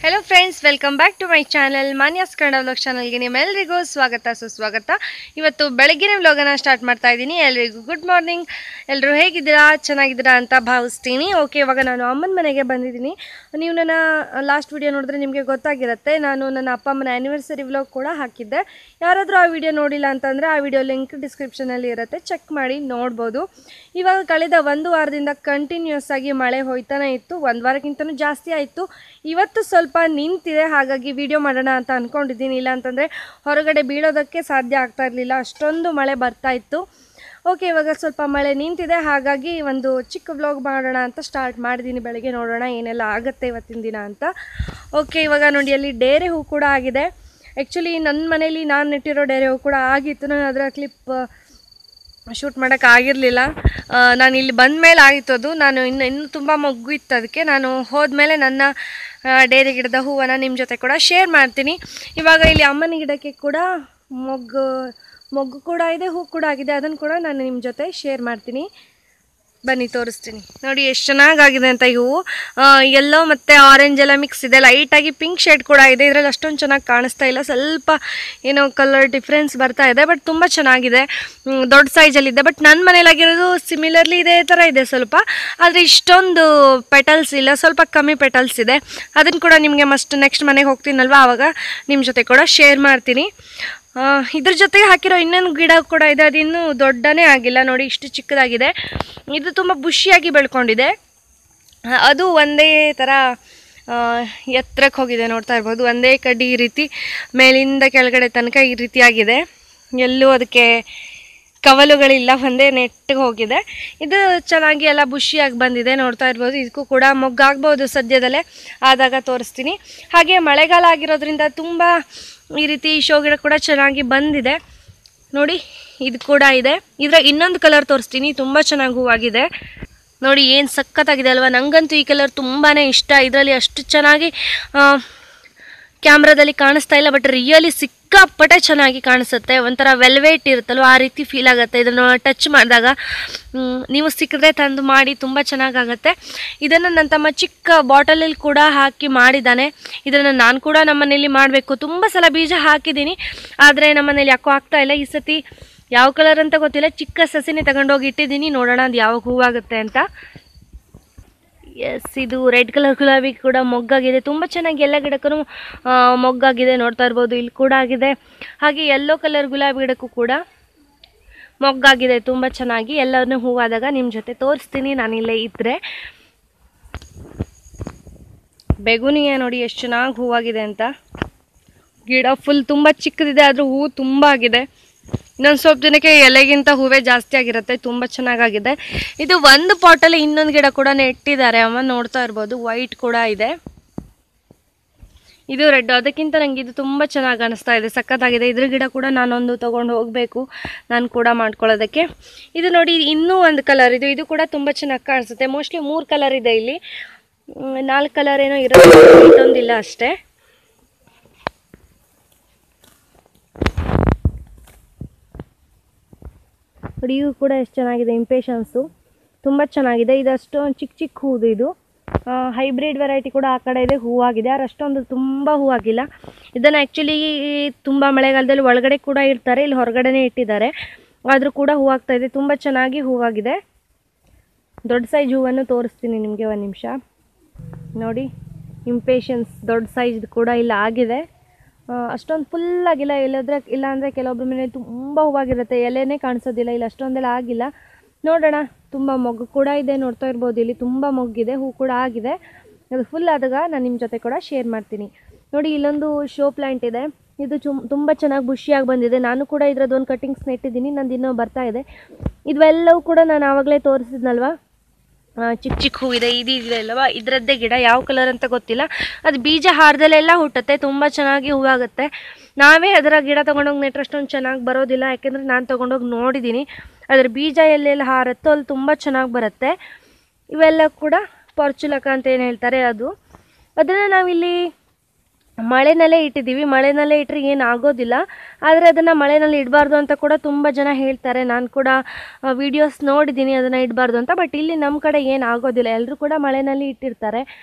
hello friends welcome back to my channel Manya's Kannada vlog ಚಾನಲ್ಗೆ ನಿಮ್ಮೆಲ್ಲರಿಗೂ ಸ್ವಾಗತ ಸುಸ್ವಾಗತ ಇವತ್ತು ಬೆಳಗ್ಗಿನ ವ್ಲಾಗನ್ನು ಸ್ಟಾರ್ಟ್ ಮಾಡ್ತಾ ಇದ್ದೀನಿ ಎಲ್ರಿಗೂ ಗುಡ್ ಮಾರ್ನಿಂಗ್ ಎಲ್ಲರೂ ಹೇಗಿದ್ದೀರಾ ಚೆನ್ನಾಗಿದ್ದೀರಾ ಅಂತ ಭಾವಿಸ್ತೀನಿ ಓಕೆ ಇವಾಗ ನಾನು ಅಮ್ಮನ ಮನೆಗೆ ಬಂದಿದ್ದೀನಿ ನೀವು ನನ್ನ ಲಾಸ್ಟ್ ವಿಡಿಯೋ ನೋಡಿದ್ರೆ ನಿಮಗೆ ಗೊತ್ತಾಗಿರುತ್ತೆ ನಾನು ನನ್ನ ಅಪ್ಪ ಅಮ್ಮನ ಆ್ಯನಿವರ್ಸರಿ ವ್ಲಾಗ್ ಕೂಡ ಹಾಕಿದ್ದೆ ಯಾರಾದರೂ ಆ ವಿಡಿಯೋ ನೋಡಿಲ್ಲ ಅಂತಂದರೆ ಆ ವಿಡಿಯೋ ಲಿಂಕ್ ಡಿಸ್ಕ್ರಿಪ್ಷನಲ್ಲಿ ಇರುತ್ತೆ ಚೆಕ್ ಮಾಡಿ ನೋಡ್ಬೋದು ಇವಾಗ ಕಳೆದ ಒಂದು ವಾರದಿಂದ ಕಂಟಿನ್ಯೂಸ್ ಆಗಿ ಮಳೆ ಹೋಯ್ತಾನೆ ಇತ್ತು ಒಂದು ವಾರಕ್ಕಿಂತನೂ ಜಾಸ್ತಿ ಆಯಿತು ಇವತ್ತು ಸ್ವಲ್ಪ ನಿಂತಿದೆ ಹಾಗಾಗಿ ವಿಡಿಯೋ ಮಾಡೋಣ ಅಂತ ಅಂದ್ಕೊಂಡಿದ್ದೀನಿ ಇಲ್ಲ ಅಂತಂದರೆ ಹೊರಗಡೆ ಬೀಳೋದಕ್ಕೆ ಸಾಧ್ಯ ಆಗ್ತಾ ಇರಲಿಲ್ಲ ಅಷ್ಟೊಂದು ಮಳೆ ಬರ್ತಾ ಇತ್ತು ಓಕೆ ಇವಾಗ ಸ್ವಲ್ಪ ಮಳೆ ನಿಂತಿದೆ ಹಾಗಾಗಿ ಒಂದು ಚಿಕ್ಕ ವ್ಲಾಗ್ ಮಾಡೋಣ ಅಂತ ಸ್ಟಾರ್ಟ್ ಮಾಡಿದ್ದೀನಿ ಬೆಳಗ್ಗೆ ನೋಡೋಣ ಏನೆಲ್ಲ ಆಗುತ್ತೆ ಇವತ್ತಿನ ದಿನ ಅಂತ ಓಕೆ ಇವಾಗ ನೋಡಿ ಅಲ್ಲಿ ಡೇರೆ ಹೂ ಕೂಡ ಆಗಿದೆ ಆ್ಯಕ್ಚುಲಿ ನನ್ನ ಮನೇಲಿ ನಾನು ನೆಟ್ಟಿರೋ ಡೇರೆ ಹೂ ಕೂಡ ಆಗಿತ್ತು ನಾನು ಅದರ ಕ್ಲಿಪ್ ಶೂಟ್ ಮಾಡೋಕ್ಕೆ ಆಗಿರಲಿಲ್ಲ ನಾನು ಇಲ್ಲಿ ಬಂದ ಮೇಲೆ ಆಗಿತ್ತು ಅದು ನಾನು ಇನ್ನು ಇನ್ನೂ ತುಂಬ ಮೊಗ್ಗು ಇತ್ತು ಅದಕ್ಕೆ ನಾನು ಹೋದ್ಮೇಲೆ ನನ್ನ ಡೇರಿ ಗಿಡದ ಹೂವನ್ನು ನಿಮ್ಮ ಜೊತೆ ಕೂಡ ಶೇರ್ ಮಾಡ್ತೀನಿ ಇವಾಗ ಇಲ್ಲಿ ಅಮ್ಮನ ಗಿಡಕ್ಕೆ ಕೂಡ ಮೊಗ್ಗು ಮೊಗ್ಗು ಕೂಡ ಇದೆ ಹೂ ಕೂಡ ಆಗಿದೆ ಅದನ್ನು ಕೂಡ ನಾನು ನಿಮ್ಮ ಜೊತೆ ಶೇರ್ ಮಾಡ್ತೀನಿ ಬನ್ನಿ ತೋರಿಸ್ತೀನಿ ನೋಡಿ ಎಷ್ಟು ಚೆನ್ನಾಗಾಗಿದೆ ಅಂತ ಈ ಹೂವು ಎಲ್ಲೋ ಮತ್ತು ಆರೆಂಜ್ ಎಲ್ಲ ಮಿಕ್ಸ್ ಇದೆ ಲೈಟಾಗಿ ಪಿಂಕ್ ಶೇಡ್ ಕೂಡ ಇದೆ ಇದರಲ್ಲಿ ಅಷ್ಟೊಂದು ಚೆನ್ನಾಗಿ ಕಾಣಿಸ್ತಾ ಇಲ್ಲ ಸ್ವಲ್ಪ ಏನೋ ಕಲರ್ ಡಿಫ್ರೆನ್ಸ್ ಬರ್ತಾ ಇದೆ ಬಟ್ ತುಂಬ ಚೆನ್ನಾಗಿದೆ ಮ್, ದೊಡ್ಡ ಸೈಜಲ್ಲಿದೆ ಬಟ್ ನನ್ನ ಮನೇಲಾಗಿರೋದು ಸಿಮಿಲರ್ಲಿ ಇದೇ ಥರ ಇದೆ ಸ್ವಲ್ಪ ಆದರೆ ಇಷ್ಟೊಂದು ಪೆಟಲ್ಸ್ ಇಲ್ಲ ಸ್ವಲ್ಪ ಕಮ್ಮಿ ಪೆಟಲ್ಸ್ ಇದೆ ಅದನ್ನು ಕೂಡ ನಿಮಗೆ ಮಸ್ಟ್ ನೆಕ್ಸ್ಟ್ ಮನೆಗೆ ಹೋಗ್ತೀನಲ್ವ ಆವಾಗ ನಿಮ್ಮ ಜೊತೆ ಕೂಡ ಶೇರ್ ಮಾಡ್ತೀನಿ ಆ, ಇದ್ರ ಜೊತೆಗೆ ಹಾಕಿರೋ ಇನ್ನೊಂದು ಗಿಡ ಕೂಡ ಇದೆ ಅದು ಇನ್ನೂ ದೊಡ್ಡನೇ ಆಗಿಲ್ಲ ನೋಡಿ ಇಷ್ಟು ಚಿಕ್ಕದಾಗಿದೆ ಇದು ತುಂಬ ಬುಷಿಯಾಗಿ ಬೆಳ್ಕೊಂಡಿದೆ ಆ, ಅದು ಒಂದೇ ಥರ ಆ, ಎತ್ತರಕ್ಕೆ ಹೋಗಿದೆ ನೋಡ್ತಾ ಇರ್ಬೋದು ಒಂದೇ ಕಡ್ಡಿ ಈ ರೀತಿ ಮೇಲಿಂದ ಕೆಳಗಡೆ ತನಕ ಈ ರೀತಿಯಾಗಿದೆ ಎಲ್ಲೂ ಅದಕ್ಕೆ ಕವಲುಗಳಿಲ್ಲ ಒಂದೇ ನೆಟ್ಟಿಗೆ ಹೋಗಿದೆ ಇದು ಚೆನ್ನಾಗಿ ಎಲ್ಲ ಬುಷಿಯಾಗಿ ಬಂದಿದೆ ನೋಡ್ತಾ ಇರ್ಬೋದು ಇದಕ್ಕೂ ಕೂಡ ಮೊಗ್ಗಾಗ್ಬೋದು ಸದ್ಯದಲ್ಲೇ ಆದಾಗ ತೋರಿಸ್ತೀನಿ ಹಾಗೆ ಮಳೆಗಾಲ ಆಗಿರೋದ್ರಿಂದ ತುಂಬ ಈ ರೀತಿ ಶೋ ಗಿಡ ಕೂಡ ಚೆನ್ನಾಗಿ ಬಂದಿದೆ ನೋಡಿ ಇದು ಕೂಡ ಇದೆ ಇದ್ರ ಇನ್ನೊಂದು ಕಲರ್ ತೋರಿಸ್ತೀನಿ ತುಂಬ ಚೆನ್ನಾಗಿ ಹೂವಾಗಿದೆ ನೋಡಿ ಏನು ಸಖತ್ತಾಗಿದೆ ಅಲ್ವಾ ನನಗಂತೂ ಈ ಕಲರ್ ತುಂಬಾ ಇಷ್ಟ ಇದರಲ್ಲಿ ಅಷ್ಟು ಚೆನ್ನಾಗಿ ಕ್ಯಾಮ್ರಾದಲ್ಲಿ ಕಾಣಿಸ್ತಾ ಇಲ್ಲ ಬಟ್ ರಿಯಲಿ ಸಿಕ್ಕಾಪಟ್ಟೆ ಚೆನ್ನಾಗಿ ಕಾಣಿಸುತ್ತೆ ಒಂಥರ ವೆಲ್ವೇಟ್ ಇರುತ್ತಲ್ವ ಆ ರೀತಿ ಫೀಲ್ ಆಗುತ್ತೆ ಇದನ್ನು ಟಚ್ ಮಾಡಿದಾಗ ಮ್, ನೀವು ಸಿಕ್ಕಿದ್ರೆ ತಂದು ಮಾಡಿ ತುಂಬ ಚೆನ್ನಾಗಾಗತ್ತೆ ಇದನ್ನು ನನ್ನ ತಮ್ಮ ಚಿಕ್ಕ ಬಾಟಲಲ್ಲಿ ಕೂಡ ಹಾಕಿ ಮಾಡಿದ್ದಾನೆ ಇದನ್ನು ನಾನು ಕೂಡ ನಮ್ಮನೇಲಿ ಮಾಡಬೇಕು ತುಂಬ ಸಲ ಬೀಜ ಹಾಕಿದ್ದೀನಿ ಆದರೆ ನಮ್ಮನೇಲಿ ಯಾಕೋ ಆಗ್ತಾ ಇಲ್ಲ ಈ ಸತಿ ಯಾವ ಕಲರ್ ಅಂತ ಗೊತ್ತಿಲ್ಲ ಚಿಕ್ಕ ಸಸಿನೇ ತಗೊಂಡೋಗಿ ಇಟ್ಟಿದ್ದೀನಿ ನೋಡೋಣ ಅದು ಯಾವಾಗ ಹೂವಾಗುತ್ತೆ ಅಂತ ಎಸ್ ಇದು ರೆಡ್ ಕಲರ್ ಗುಲಾಬಿ ಕೂಡ ಮೊಗ್ಗಾಗಿದೆ ತುಂಬ ಚೆನ್ನಾಗಿ ಎಲ್ಲ ಗಿಡಕ್ಕೂ ಆ, ಮೊಗ್ಗಾಗಿದೆ ನೋಡ್ತಾ ಇರ್ಬೋದು ಇಲ್ಲಿ ಕೂಡ ಆಗಿದೆ ಹಾಗೆ ಯೆಲ್ಲೋ ಕಲರ್ ಗುಲಾಬಿ ಗಿಡಕ್ಕೂ ಕೂಡ ಮೊಗ್ಗಾಗಿದೆ ತುಂಬ ಚೆನ್ನಾಗಿ ಎಲ್ಲನೂ ಹೂವಾದಾಗ ನಿಮ್ಮ ಜೊತೆ ತೋರಿಸ್ತೀನಿ ನಾನಿಲ್ಲೇ ಇದ್ದರೆ ಬೆಗುನಿಯ ನೋಡಿ ಎಷ್ಟು ಚೆನ್ನಾಗಿ ಹೂವಾಗಿದೆ ಅಂತ ಗಿಡ ಫುಲ್ ತುಂಬ ಚಿಕ್ಕದಿದೆ ಆದರೂ ಹೂವು ತುಂಬ ಆಗಿದೆ ಇನ್ನೊಂದು ಸ್ವಲ್ಪ ದಿನಕ್ಕೆ ಎಲೆಗಿಂತ ಹೂವೇ ಜಾಸ್ತಿ ಆಗಿರುತ್ತೆ ತುಂಬ ಚೆನ್ನಾಗಾಗಿದೆ ಇದು ಒಂದು ಪಾಟಲ್ಲಿ ಇನ್ನೊಂದು ಗಿಡ ಕೂಡ ನೆಟ್ಟಿದ್ದಾರೆ ಅಮ್ಮ ನೋಡ್ತಾ ಇರ್ಬೋದು ವೈಟ್ ಕೂಡ ಇದೆ ಇದು ರೆಡ್ ಅದಕ್ಕಿಂತ ನನಗೆ ಇದು ತುಂಬ ಚೆನ್ನಾಗಿ ಅನಿಸ್ತಾ ಇದೆ ಸಖತ್ತಾಗಿದೆ ಇದ್ರ ಗಿಡ ಕೂಡ ನಾನೊಂದು ತೊಗೊಂಡು ಹೋಗಬೇಕು ನಾನು ಕೂಡ ಮಾಡ್ಕೊಳ್ಳೋದಕ್ಕೆ ಇದು ನೋಡಿ ಇನ್ನೂ ಒಂದು ಕಲರ್ ಇದು ಇದು ಕೂಡ ತುಂಬ ಚೆನ್ನಾಗಿ ಕಾಣಿಸುತ್ತೆ ಮೋಸ್ಟ್ಲಿ ಮೂರು ಕಲರ್ ಇದೆ ಇಲ್ಲಿ ಮ್, ನಾಲ್ಕು ಕಲರ್ ಏನೋ ಇರೋದು ಇದೊಂದಿಲ್ಲ ಅಷ್ಟೇ ನೋಡಿ ಇವು ಕೂಡ ಎಷ್ಟು ಚೆನ್ನಾಗಿದೆ ಇಂಪೇಷನ್ಸು ತುಂಬ ಚೆನ್ನಾಗಿದೆ ಇದು ಅಷ್ಟೊಂದು ಚಿಕ್ಕ ಚಿಕ್ಕ ಹೂದು ಇದು ಹೈಬ್ರಿಡ್ ವೆರೈಟಿ ಕೂಡ ಆ ಕಡೆ ಇದೆ ಹೂವಾಗಿದೆ ಆದ್ರೆ ಅಷ್ಟೊಂದು ತುಂಬ ಹೂವಾಗಿಲ್ಲ ಇದನ್ನು ಆ್ಯಕ್ಚುಲಿ ತುಂಬ ಮಳೆಗಾಲದಲ್ಲಿ ಒಳಗಡೆ ಕೂಡ ಇಡ್ತಾರೆ ಇಲ್ಲಿ ಹೊರಗಡೆನೇ ಇಟ್ಟಿದ್ದಾರೆ ಆದರೂ ಕೂಡ ಹೂವಾಗ್ತಾ ಇದೆ ತುಂಬ ಚೆನ್ನಾಗಿ ಹೂವಾಗಿದೆ ದೊಡ್ಡ ಸೈಜ್ ಹೂವನ್ನು ತೋರಿಸ್ತೀನಿ ನಿಮಗೆ ಒಂದು ನಿಮಿಷ ನೋಡಿ ಇಂಪೇಷನ್ಸ್ ದೊಡ್ಡ ಸೈಜ್ ಕೂಡ ಇಲ್ಲ ಆಗಿದೆ ಅಷ್ಟೊಂದು ಫುಲ್ ಆಗಿಲ್ಲ ಇಲ್ಲದ್ರೆ ಇಲ್ಲ ಅಂದರೆ ಕೆಲವೊಬ್ಬರ ಮನೆ ತುಂಬ ಹೂವಾಗಿರುತ್ತೆ ಎಲೆನೇ ಕಾಣಿಸೋದಿಲ್ಲ ಇಲ್ಲ ಅಷ್ಟೊಂದೆಲ್ಲ ಆಗಿಲ್ಲ ನೋಡೋಣ ತುಂಬ ಮೊಗ್ಗು ಕೂಡ ಇದೆ ನೋಡ್ತಾ ಇರ್ಬೋದು ಇಲ್ಲಿ ತುಂಬ ಮೊಗ್ಗಿದೆ ಹೂ ಕೂಡ ಆಗಿದೆ ಅದು ಫುಲ್ ಆದಾಗ ನಾನು ನಿಮ್ಮ ಜೊತೆ ಕೂಡ ಶೇರ್ ಮಾಡ್ತೀನಿ ನೋಡಿ ಇಲ್ಲೊಂದು ಶೋ ಪ್ಲ್ಯಾಂಟ್ ಇದೆ ಇದು ಚುಮ್ ತುಂಬ ಚೆನ್ನಾಗಿ ಬುಷಿಯಾಗಿ ಬಂದಿದೆ ನಾನು ಕೂಡ ಇದ್ರದ್ದು ಒಂದು ಕಟ್ಟಿಂಗ್ಸ್ ನೆಟ್ಟಿದ್ದೀನಿ ನಂದು ಇನ್ನೂ ಬರ್ತಾ ಇದೆ ಇವೆಲ್ಲವೂ ಕೂಡ ನಾನು ಆವಾಗಲೇ ತೋರಿಸಿದ್ನಲ್ವಾ ಆ, ಚಿಕ್ಕ ಚಿಕ್ಕ ಹೂ ಇದೆ ಇದು ಇದೆ ಅಲ್ವಾ ಇದರದ್ದೇ ಗಿಡ ಯಾವ ಕಲರ್ ಅಂತ ಗೊತ್ತಿಲ್ಲ ಅದು ಬೀಜ ಹಾರದಲ್ಲೆಲ್ಲ ಹುಟ್ಟುತ್ತೆ ತುಂಬ ಚೆನ್ನಾಗಿ ಹೂವಾಗುತ್ತೆ ನಾವೇ ಅದರ ಗಿಡ ತೊಗೊಂಡೋಗಿ ನೆಟ್ರೆ ಅಷ್ಟೊಂದು ಚೆನ್ನಾಗಿ ಬರೋದಿಲ್ಲ ಯಾಕೆಂದರೆ ನಾನು ತೊಗೊಂಡೋಗಿ ನೋಡಿದ್ದೀನಿ ಅದರ ಬೀಜ ಎಲ್ಲೆಲ್ಲ ಹಾರುತ್ತೋ ಅಲ್ಲಿ ತುಂಬ ಚೆನ್ನಾಗಿ ಬರುತ್ತೆ ಇವೆಲ್ಲ ಕೂಡ ಪೊರ್ಚುಲಕ ಅಂತ ಏನು ಹೇಳ್ತಾರೆ ಅದು ಅದನ್ನು ನಾವಿಲ್ಲಿ ಮಳೆನಲ್ಲೇ ಇಟ್ಟಿದ್ದೀವಿ ಮಳೆನಲ್ಲೇ ಇಟ್ಟರೆ ಏನು ಆಗೋದಿಲ್ಲ ಆದರೆ ಅದನ್ನು ಮಳೆನಲ್ಲಿ ಇಡಬಾರ್ದು ಅಂತ ಕೂಡ ತುಂಬ ಜನ ಹೇಳ್ತಾರೆ ನಾನು ಕೂಡ ವೀಡಿಯೋಸ್ ನೋಡಿದ್ದೀನಿ ಅದನ್ನು ಇಡಬಾರ್ದು ಅಂತ ಬಟ್ ಇಲ್ಲಿ ನಮ್ಮ ಕಡೆ ಏನು ಆಗೋದಿಲ್ಲ ಎಲ್ಲರೂ ಕೂಡ ಮಳೆನಲ್ಲಿ ಇಟ್ಟಿರ್ತಾರೆ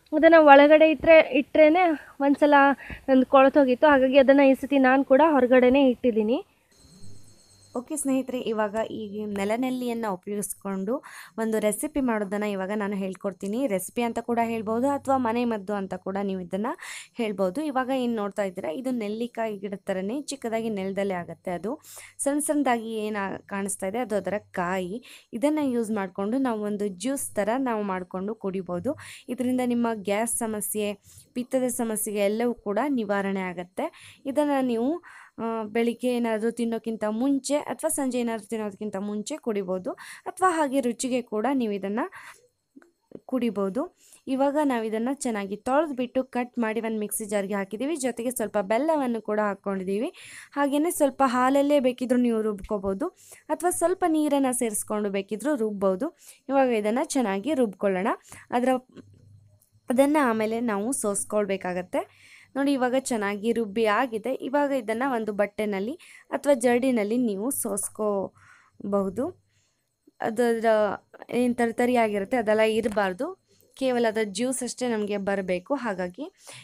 ಅದನ್ನು ಒಳಗಡೆ ಇಟ್ಟರೆ ಇಟ್ಟರೆ ಒಂದ್ಸಲ ನಂದು ಕೊಳತೋಗಿತ್ತು ಹಾಗಾಗಿ ಅದನ್ನು ಈ ಸತಿ ನಾನು ಕೂಡ ಹೊರಗಡೆನೇ ಇಟ್ಟಿದ್ದೀನಿ ಓಕೆ ಸ್ನೇಹಿತರೆ ಇವಾಗ ಈ ನೆಲನೆಲ್ಲಿಯನ್ನು ಉಪಯೋಗಿಸ್ಕೊಂಡು ಒಂದು ರೆಸಿಪಿ ಮಾಡೋದನ್ನು ಇವಾಗ ನಾನು ಹೇಳ್ಕೊಡ್ತೀನಿ ರೆಸಿಪಿ ಅಂತ ಕೂಡ ಹೇಳ್ಬೋದು ಅಥವಾ ಮನೆ ಮದ್ದು ಅಂತ ಕೂಡ ನೀವು ಇದನ್ನು ಹೇಳ್ಬೋದು ಇವಾಗ ಏನು ನೋಡ್ತಾ ಇದ್ದೀರಾ ಇದು ನೆಲ್ಲಿಕಾಯಿ ಗಿಡದ ಥರನೇ ಚಿಕ್ಕದಾಗಿ ನೆಲದಲ್ಲೇ ಆಗುತ್ತೆ ಅದು ಸಣ್ಣ ಸಣ್ಣದಾಗಿ ಏನು ಕಾಣಿಸ್ತಾ ಇದೆ ಅದು ಅದರ ಕಾಯಿ ಇದನ್ನು ಯೂಸ್ ಮಾಡಿಕೊಂಡು ನಾವು ಒಂದು ಜ್ಯೂಸ್ ಥರ ನಾವು ಮಾಡಿಕೊಂಡು ಕುಡಿಬೋದು ಇದರಿಂದ ನಿಮ್ಮ ಗ್ಯಾಸ್ ಸಮಸ್ಯೆ ಪಿತ್ತದ ಸಮಸ್ಯೆ ಎಲ್ಲವೂ ಕೂಡ ನಿವಾರಣೆ ಆಗುತ್ತೆ ಇದನ್ನು ನೀವು ಆ, ಬೆಳಿಗ್ಗೆ ಏನಾದರೂ ತಿನ್ನೋಕ್ಕಿಂತ ಮುಂಚೆ ಅಥವಾ ಸಂಜೆ ಏನಾದರೂ ತಿನ್ನೋದಕ್ಕಿಂತ ಮುಂಚೆ ಕುಡಿಬೋದು ಅಥವಾ ಹಾಗೆ ರುಚಿಗೆ ಕೂಡ ನೀವು ಇದನ್ನು ಕುಡಿಬೋದು ಇವಾಗ ನಾವು ಇದನ್ನು ಚೆನ್ನಾಗಿ ತೊಳೆದ್ಬಿಟ್ಟು ಕಟ್ ಮಾಡಿ ಒಂದು ಮಿಕ್ಸಿ ಜಾರ್ಗೆ ಹಾಕಿದ್ದೀವಿ ಜೊತೆಗೆ ಸ್ವಲ್ಪ ಬೆಲ್ಲವನ್ನು ಕೂಡ ಹಾಕ್ಕೊಂಡಿದ್ದೀವಿ ಹಾಗೆಯೇ ಸ್ವಲ್ಪ ಹಾಲಲ್ಲೇ ಬೇಕಿದ್ರೂ ನೀವು ರುಬ್ಕೋಬೋದು ಅಥವಾ ಸ್ವಲ್ಪ ನೀರನ್ನು ಸೇರಿಸ್ಕೊಂಡು ಬೇಕಿದ್ರೂ ರುಬ್ಬೋದು ಇವಾಗ ಇದನ್ನು ಚೆನ್ನಾಗಿ ರುಬ್ಕೊಳ್ಳೋಣ ಅದರ ಅದನ್ನು ಆಮೇಲೆ ನಾವು ಸೋಸ್ಕೊಳ್ಬೇಕಾಗತ್ತೆ ನೋಡಿ ಇವಾಗ ಚೆನ್ನಾಗಿ ರುಬ್ಬಿ ಆಗಿದೆ ಇವಾಗ ಇದನ್ನು ಒಂದು ಬಟ್ಟೆನಲ್ಲಿ ಅಥವಾ ಜರಡಿನಲ್ಲಿ ನೀವು ಸೋಸ್ಕೋಬಹುದು ಅದರ ಏನು ತರಿ ಆಗಿರುತ್ತೆ ಅದೆಲ್ಲ ಇರಬಾರ್ದು ಕೇವಲ ಅದರ ಜ್ಯೂಸ್ ಅಷ್ಟೇ ನಮಗೆ ಬರಬೇಕು ಹಾಗಾಗಿ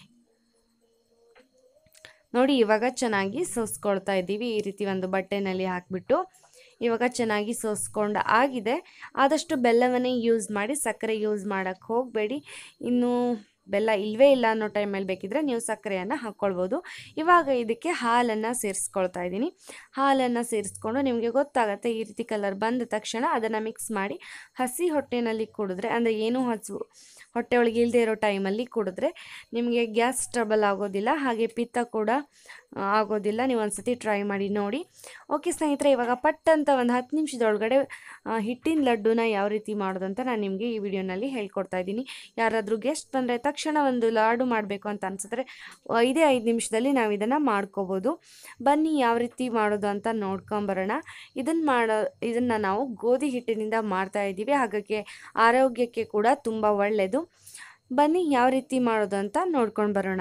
ನೋಡಿ ಇವಾಗ ಚೆನ್ನಾಗಿ ಸೋಸ್ಕೊಳ್ತಾ ಇದ್ದೀವಿ ಈ ರೀತಿ ಒಂದು ಬಟ್ಟೆನಲ್ಲಿ ಹಾಕಿಬಿಟ್ಟು ಇವಾಗ ಚೆನ್ನಾಗಿ ಸೋಸ್ಕೊಂಡು ಆಗಿದೆ ಆದಷ್ಟು ಬೆಲ್ಲವನ್ನೇ ಯೂಸ್ ಮಾಡಿ ಸಕ್ಕರೆ ಯೂಸ್ ಮಾಡೋಕ್ಕೆ ಹೋಗಬೇಡಿ ಇನ್ನು ಬೆಲ್ಲ ಇಲ್ಲವೇ ಇಲ್ಲ ಅನ್ನೋ ಟೈಮಲ್ಲಿ ಬೇಕಿದ್ರೆ ನೀವು ಸಕ್ಕರೆಯನ್ನು ಹಾಕ್ಕೊಳ್ಬೋದು ಇವಾಗ ಇದಕ್ಕೆ ಹಾಲನ್ನು ಸೇರಿಸ್ಕೊಳ್ತಾ ಇದ್ದೀನಿ ಹಾಲನ್ನು ಸೇರಿಸ್ಕೊಂಡು ನಿಮಗೆ ಗೊತ್ತಾಗುತ್ತೆ ಈ ರೀತಿ ಕಲರ್ ಬಂದ ತಕ್ಷಣ ಅದನ್ನು ಮಿಕ್ಸ್ ಮಾಡಿ ಹಸಿ ಹೊಟ್ಟೆನಲ್ಲಿ ಕುಡಿದ್ರೆ ಅಂದರೆ ಏನೂ ಹಸು ಹೊಟ್ಟೆ ಒಳಗೆ ಇಲ್ಲದೆ ಇರೋ ಟೈಮಲ್ಲಿ ಕುಡಿದ್ರೆ ನಿಮಗೆ ಗ್ಯಾಸ್ ಟ್ರಬಲ್ ಆಗೋದಿಲ್ಲ ಹಾಗೆ ಪಿತ್ತ ಕೂಡ ಆ, ಆಗೋದಿಲ್ಲ ನೀವು ಒಂದ್ಸತಿ ಟ್ರೈ ಮಾಡಿ ನೋಡಿ ಓಕೆ ಸ್ನೇಹಿತರೆ ಇವಾಗ ಪಟ್ ಅಂತ ಒಂದು ಹತ್ತು ನಿಮಿಷದೊಳಗಡೆ ಆ, ಹಿಟ್ಟಿನ ಲಡ್ಡುನ ಯಾವ ರೀತಿ ಮಾಡೋದು ಅಂತ ನಾನು ನಿಮಗೆ ಈ ವಿಡಿಯೋನಲ್ಲಿ ಹೇಳ್ಕೊಡ್ತಾ ಇದ್ದೀನಿ ಯಾರಾದರೂ ಗೆಸ್ಟ್ ಬಂದರೆ ತಕ್ಷಣ ಒಂದು ಲಾಡು ಮಾಡಬೇಕು ಅಂತ ಅನ್ಸಿದ್ರೆ ಐದೇ ಐದು ನಿಮಿಷದಲ್ಲಿ ನಾವು ಇದನ್ನು ಮಾಡ್ಕೋಬೋದು ಬನ್ನಿ ಯಾವ ರೀತಿ ಮಾಡೋದು ಅಂತ ನೋಡ್ಕೊಂಬರೋಣ ಇದನ್ನು ಮಾಡೋ ಇದನ್ನು ನಾವು ಗೋಧಿ ಹಿಟ್ಟಿನಿಂದ ಮಾಡ್ತಾ ಇದ್ದೀವಿ ಹಾಗಾಗಿ ಆರೋಗ್ಯಕ್ಕೆ ಕೂಡ ತುಂಬ ಒಳ್ಳೆಯದು ಬನ್ನಿ ಯಾವ ರೀತಿ ಮಾಡೋದು ಅಂತ ನೋಡ್ಕೊಂಡು ಬರೋಣ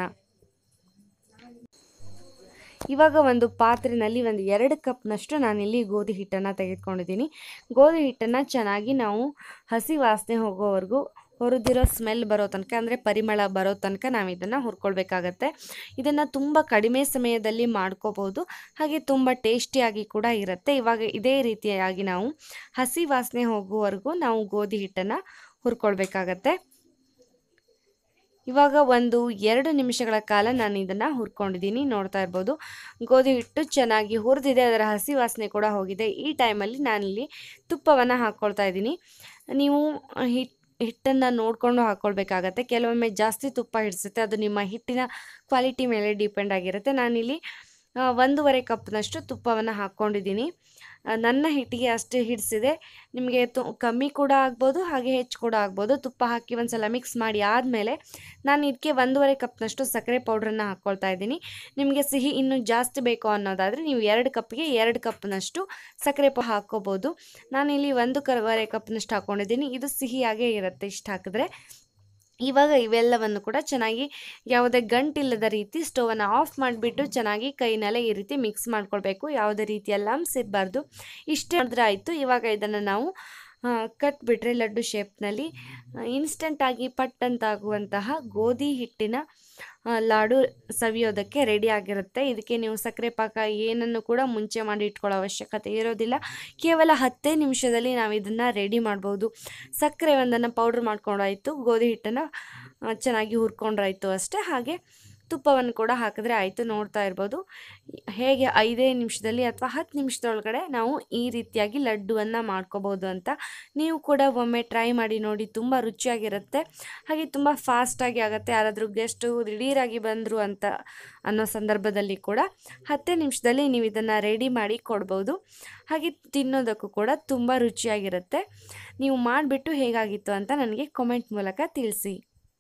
ಇವಾಗ ಒಂದು ಪಾತ್ರೆಯಲ್ಲಿ ಒಂದು ಎರಡು ಕಪ್ನಷ್ಟು ನಾನಿಲ್ಲಿ ಗೋಧಿ ಹಿಟ್ಟನ್ನು ತೆಗೆದುಕೊಂಡಿದ್ದೀನಿ ಗೋಧಿ ಹಿಟ್ಟನ್ನು ಚೆನ್ನಾಗಿ ನಾವು ಹಸಿ ವಾಸನೆ ಹೋಗೋವರೆಗೂ ಹುರಿದಿರೋ ಸ್ಮೆಲ್ ಬರೋ ತನಕ ಅಂದರೆ ಪರಿಮಳ ಬರೋ ತನಕ ನಾವು ಇದನ್ನು ಹುರ್ಕೊಳ್ಬೇಕಾಗತ್ತೆ ಇದನ್ನು ತುಂಬ ಕಡಿಮೆ ಸಮಯದಲ್ಲಿ ಮಾಡ್ಕೋಬೋದು ಹಾಗೆ ತುಂಬ ಟೇಸ್ಟಿಯಾಗಿ ಕೂಡ ಇರುತ್ತೆ ಇವಾಗ ಇದೇ ರೀತಿಯಾಗಿ ನಾವು ಹಸಿ ವಾಸನೆ ಹೋಗುವವರೆಗೂ ನಾವು ಗೋಧಿ ಹಿಟ್ಟನ್ನು ಹುರ್ಕೊಳ್ಬೇಕಾಗತ್ತೆ ಇವಾಗ ಒಂದು ಎರಡು ನಿಮಿಷಗಳ ಕಾಲ ನಾನು ಇದನ್ನು ಹುರ್ಕೊಂಡಿದ್ದೀನಿ ನೋಡ್ತಾ ಇರ್ಬೋದು ಗೋಧಿ ಹಿಟ್ಟು ಚೆನ್ನಾಗಿ ಹುರಿದಿದೆ ಅದರ ಹಸಿ ವಾಸನೆ ಕೂಡ ಹೋಗಿದೆ ಈ ಟೈಮಲ್ಲಿ ನಾನಿಲ್ಲಿ ತುಪ್ಪವನ್ನು ಹಾಕ್ಕೊಳ್ತಾ ಇದ್ದೀನಿ ನೀವು ಹಿಟ್ ಹಿಟ್ಟನ್ನು ನೋಡಿಕೊಂಡು ಹಾಕ್ಕೊಳ್ಬೇಕಾಗತ್ತೆ ಕೆಲವೊಮ್ಮೆ ಜಾಸ್ತಿ ತುಪ್ಪ ಹಿಡಿಸುತ್ತೆ ಅದು ನಿಮ್ಮ ಹಿಟ್ಟಿನ ಕ್ವಾಲಿಟಿ ಮೇಲೆ ಡಿಪೆಂಡ್ ಆಗಿರುತ್ತೆ ನಾನಿಲ್ಲಿ ಆ, ಒಂದೂವರೆ ಕಪ್ನಷ್ಟು ತುಪ್ಪವನ್ನು ಹಾಕ್ಕೊಂಡಿದ್ದೀನಿ ಆ, ನನ್ನ ಹಿಟ್ಟಿಗೆ ಅಷ್ಟು ಹಿಡಿಸಿದೆ ನಿಮಗೆ ತು ಕಮ್ಮಿ ಕೂಡ ಆಗ್ಬೋದು ಹಾಗೆ ಹೆಚ್ಚು ಕೂಡ ಆಗ್ಬೋದು ತುಪ್ಪ ಹಾಕಿ ಒಂದು ಸಲ ಮಿಕ್ಸ್ ಮಾಡಿ ಆದಮೇಲೆ ನಾನು ಇದಕ್ಕೆ ಒಂದೂವರೆ ಕಪ್ನಷ್ಟು ಸಕ್ಕರೆ ಪೌಡ್ರನ್ನು ಹಾಕ್ಕೊಳ್ತಾ ಇದ್ದೀನಿ ನಿಮಗೆ ಸಿಹಿ ಇನ್ನೂ ಜಾಸ್ತಿ ಬೇಕು ಅನ್ನೋದಾದರೆ ನೀವು ಎರಡು ಕಪ್ಗೆ ಎರಡು ಕಪ್ನಷ್ಟು ಸಕ್ಕರೆ ಪ ಹಾಕ್ಕೋಬೋದು ನಾನಿಲ್ಲಿ ಒಂದು ಕವರೆ ಕಪ್ನಷ್ಟು ಹಾಕ್ಕೊಂಡಿದ್ದೀನಿ ಇದು ಸಿಹಿಯಾಗೇ ಇರುತ್ತೆ ಇಷ್ಟು ಹಾಕಿದ್ರೆ ಇವಾಗ ಇವೆಲ್ಲವನ್ನು ಕೂಡ ಚೆನ್ನಾಗಿ ಯಾವುದೇ ಗಂಟಿಲ್ಲದ ರೀತಿ ಸ್ಟೋವನ್ನು ಆಫ್ ಮಾಡಿಬಿಟ್ಟು ಚೆನ್ನಾಗಿ ಕೈನಲ್ಲೇ ಈ ರೀತಿ ಮಿಕ್ಸ್ ಮಾಡ್ಕೊಳ್ಬೇಕು ಯಾವುದೇ ರೀತಿಯ ಲಮ್ಸ್ ಇರಬಾರ್ದು ಇಷ್ಟೇ ಮಾಡಿದ್ರೆ ಆಯಿತು ಇವಾಗ ಇದನ್ನು ನಾವು ಆ, ಕಟ್ಬಿಟ್ರೆ ಲಡ್ಡು ಶೇಪ್ನಲ್ಲಿ ಇನ್ಸ್ಟೆಂಟಾಗಿ ಪಟ್ ಅಂತ ಆಗುವಂತಹ ಗೋಧಿ ಹಿಟ್ಟಿನ ಆ, ಲಾಡು ಸವಿಯೋದಕ್ಕೆ ರೆಡಿ ಆಗಿರುತ್ತೆ ಇದಕ್ಕೆ ನೀವು ಸಕ್ಕರೆ ಪಾಕ ಏನನ್ನು ಕೂಡ ಮುಂಚೆ ಮಾಡಿ ಇಟ್ಕೊಳ್ಳೋ ಅವಶ್ಯಕತೆ ಇರೋದಿಲ್ಲ ಕೇವಲ ಹತ್ತೇ ನಿಮಿಷದಲ್ಲಿ ನಾವು ಇದನ್ನು ರೆಡಿ ಮಾಡ್ಬೋದು ಸಕ್ಕರೆ ಒಂದನ್ನು ಪೌಡ್ರ್ ಮಾಡ್ಕೊಂಡಾಯಿತು ಗೋಧಿ ಹಿಟ್ಟನ್ನು ಆ, ಚೆನ್ನಾಗಿ ಹುರ್ಕೊಂಡ್ರಾಯ್ತು ಅಷ್ಟೇ ಹಾಗೆ ತುಪ್ಪವನ್ನು ಕೂಡ ಹಾಕಿದ್ರೆ ಆಯಿತು ನೋಡ್ತಾ ಇರ್ಬೋದು ಹೇಗೆ ಐದೇ ನಿಮಿಷದಲ್ಲಿ ಅಥವಾ ಹತ್ತು ನಿಮಿಷದೊಳಗಡೆ ನಾವು ಈ ರೀತಿಯಾಗಿ ಲಡ್ಡುವನ್ನು ಮಾಡ್ಕೋಬೋದು ಅಂತ ನೀವು ಕೂಡ ಒಮ್ಮೆ ಟ್ರೈ ಮಾಡಿ ನೋಡಿ ತುಂಬ ರುಚಿಯಾಗಿರುತ್ತೆ ಹಾಗೆ ತುಂಬ ಫಾಸ್ಟಾಗಿ ಆಗುತ್ತೆ ಯಾರಾದರೂ ಗೆಸ್ಟು ದಿಢೀರಾಗಿ ಬಂದರು ಅಂತ ಅನ್ನೋ ಸಂದರ್ಭದಲ್ಲಿ ಕೂಡ ಹತ್ತೇ ನಿಮಿಷದಲ್ಲಿ ನೀವು ಇದನ್ನು ರೆಡಿ ಮಾಡಿ ಕೊಡ್ಬೋದು ಹಾಗೆ ತಿನ್ನೋದಕ್ಕೂ ಕೂಡ ತುಂಬ ರುಚಿಯಾಗಿರುತ್ತೆ ನೀವು ಮಾಡಿಬಿಟ್ಟು ಹೇಗಾಗಿತ್ತು ಅಂತ ನನಗೆ ಕಾಮೆಂಟ್ ಮೂಲಕ ತಿಳಿಸಿ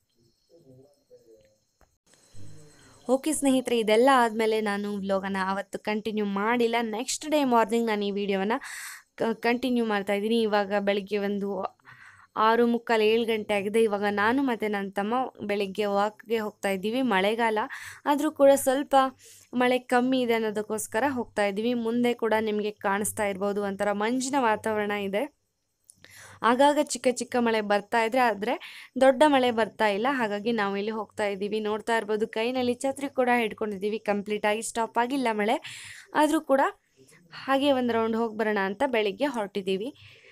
ಓಕೆ ಸ್ನೇಹಿತರೆ ಇದೆಲ್ಲ ಆದಮೇಲೆ ನಾನು ವ್ಲಾಗನ್ನು ಆವತ್ತು ಕಂಟಿನ್ಯೂ ಮಾಡಿಲ್ಲ ನೆಕ್ಸ್ಟ್ ಡೇ ಮಾರ್ನಿಂಗ್ ನಾನು ಈ ವಿಡಿಯೋವನ್ನು ಕಂಟಿನ್ಯೂ ಮಾಡ್ತಾ ಇದ್ದೀನಿ ಇವಾಗ ಬೆಳಿಗ್ಗೆ ಒಂದು ಆರು ಮುಕ್ಕಾಲು ಏಳು ಗಂಟೆ ಆಗಿದೆ ಇವಾಗ ನಾನು ಮತ್ತು ನನ್ನ ತಮ್ಮ ಬೆಳಿಗ್ಗೆ ವಾಕ್ಗೆ ಹೋಗ್ತಾ ಇದ್ದೀವಿ ಮಳೆಗಾಲ ಆದರೂ ಕೂಡ ಸ್ವಲ್ಪ ಮಳೆ ಕಮ್ಮಿ ಇದೆ ಅನ್ನೋದಕ್ಕೋಸ್ಕರ ಹೋಗ್ತಾ ಇದ್ದೀವಿ ಮುಂದೆ ಕೂಡ ನಿಮಗೆ ಕಾಣಿಸ್ತಾ ಇರ್ಬೋದು ಒಂಥರ ಮಂಜಿನ ವಾತಾವರಣ ಇದೆ ಆಗಾಗ ಚಿಕ್ಕ ಚಿಕ್ಕ ಮಳೆ ಬರ್ತಾ ಇದ್ರೆ ಆದರೆ ದೊಡ್ಡ ಮಳೆ ಬರ್ತಾ ಇಲ್ಲ ಹಾಗಾಗಿ ನಾವು ಇಲ್ಲಿ ಹೋಗ್ತಾ ಇದ್ದೀವಿ ನೋಡ್ತಾ ಇರ್ಬೋದು ಕೈನಲ್ಲಿ ಛತ್ರಿ ಕೂಡ ಹಿಡ್ಕೊಂಡಿದ್ದೀವಿ ಕಂಪ್ಲೀಟಾಗಿ ಸ್ಟಾಪ್ ಆಗಿಲ್ಲ ಮಳೆ ಆದರೂ ಕೂಡ ಹಾಗೆ ಒಂದು ರೌಂಡ್ ಹೋಗಿ ಬರೋಣ ಅಂತ ಬೆಳಿಗ್ಗೆ ಹೊರಟಿದ್ದೀವಿ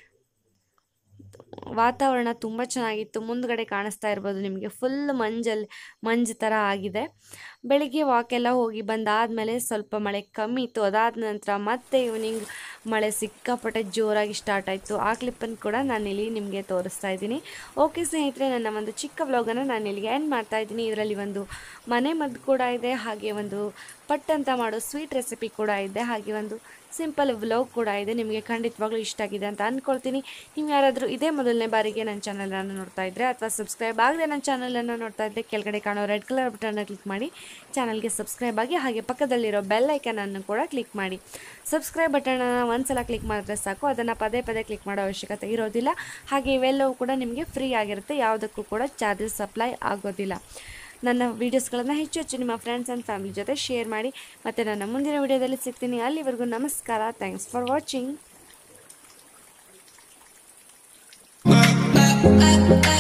ವಾತಾವರಣ ತುಂಬ ಚೆನ್ನಾಗಿತ್ತು ಮುಂದ್ಗಡೆ ಕಾಣಿಸ್ತಾ ಇರ್ಬೋದು ನಿಮಗೆ ಫುಲ್ ಮಂಜಲ್ಲಿ ಮಂಜು ಥರ ಆಗಿದೆ ಬೆಳಿಗ್ಗೆ ವಾಕೆಲ್ಲ ಹೋಗಿ ಬಂದಾದಮೇಲೆ ಸ್ವಲ್ಪ ಮಳೆ ಕಮ್ಮಿ ಇತ್ತು ಅದಾದ ನಂತರ ಮತ್ತೆ ಈವ್ನಿಂಗ್ ಮಳೆ ಸಿಕ್ಕಾಪಟ್ಟೆ ಜೋರಾಗಿ ಸ್ಟಾರ್ಟ್ ಆಯಿತು ಆ ಕ್ಲಿಪ್ಪನ್ನು ಕೂಡ ನಾನಿಲ್ಲಿ ನಿಮಗೆ ತೋರಿಸ್ತಾ ಇದ್ದೀನಿ ಓಕೆ ಸ್ನೇಹಿತರೆ ನನ್ನ ಒಂದು ಚಿಕ್ಕ ವ್ಲಾಗನ್ನು ನಾನು ಇಲ್ಲಿಗೆ ಎಂಡ್ ಮಾಡ್ತಾ ಇದ್ದೀನಿ ಇದರಲ್ಲಿ ಒಂದು ಮನೆ ಮದ್ದು ಕೂಡ ಇದೆ ಹಾಗೆ ಒಂದು ಪಟ್ ಅಂತ ಮಾಡೋ ಸ್ವೀಟ್ ರೆಸಿಪಿ ಕೂಡ ಇದೆ ಹಾಗೆ ಒಂದು ಸಿಂಪಲ್ ವ್ಲಾಗ್ ಕೂಡ ಇದೆ ನಿಮಗೆ ಖಂಡಿತವಾಗ್ಲೂ ಇಷ್ಟ ಆಗಿದೆ ಅಂತ ಅಂದ್ಕೊಳ್ತೀನಿ ನೀವು ಯಾರಾದರೂ ಇದೇ ಮೊದಲನೇ ಬಾರಿಗೆ ನನ್ನ ಚಾನಲನ್ನು ನೋಡ್ತಾ ಇದ್ದರೆ ಅಥವಾ ಸಬ್ಸ್ಕ್ರೈಬ್ ಆಗದೆ ನನ್ನ ಚಾನಲನ್ನು ನೋಡ್ತಾ ಇದ್ದರೆ ಕೆಳಗಡೆ ಕಾಣೋ ರೆಡ್ ಕಲರ್ ಬಟನ್ನ ಕ್ಲಿಕ್ ಮಾಡಿ ಚಾನಲ್ಗೆ ಸಬ್ಸ್ಕ್ರೈಬ್ ಆಗಿ ಹಾಗೆ ಪಕ್ಕದಲ್ಲಿರೋ ಬೆಲ್ ಐಕನನ್ನು ಕೂಡ ಕ್ಲಿಕ್ ಮಾಡಿ ಸಬ್ಸ್ಕ್ರೈಬ್ ಬಟನ್ನ ಒಂದ್ಸಲ ಕ್ಲಿಕ್ ಮಾಡಿದ್ರೆ ಸಾಕು ಅದನ್ನು ಪದೇ ಪದೇ ಕ್ಲಿಕ್ ಮಾಡೋ ಅವಶ್ಯಕತೆ ಇರೋದಿಲ್ಲ ಹಾಗೆ ಇವೆಲ್ಲವೂ ಕೂಡ ನಿಮಗೆ ಫ್ರೀ ಆಗಿರುತ್ತೆ ಯಾವುದಕ್ಕೂ ಕೂಡ ಚಾರ್ಜಸ್ ಅಪ್ಲೈ ಆಗೋದಿಲ್ಲ ನನ್ನ ವೀಡಿಯೋಸ್ಗಳನ್ನು ಹೆಚ್ಚು ಹೆಚ್ಚು ನಿಮ್ಮ ಫ್ರೆಂಡ್ಸ್ ಆ್ಯಂಡ್ ಫ್ಯಾಮಿಲಿ ಜೊತೆ ಶೇರ್ ಮಾಡಿ ಮತ್ತು ನನ್ನ ಮುಂದಿನ ವೀಡಿಯೋದಲ್ಲಿ ಸಿಗ್ತೀನಿ ಅಲ್ಲಿವರೆಗೂ ನಮಸ್ಕಾರ ಥ್ಯಾಂಕ್ಸ್ ಫಾರ್ ವಾಚಿಂಗ್ I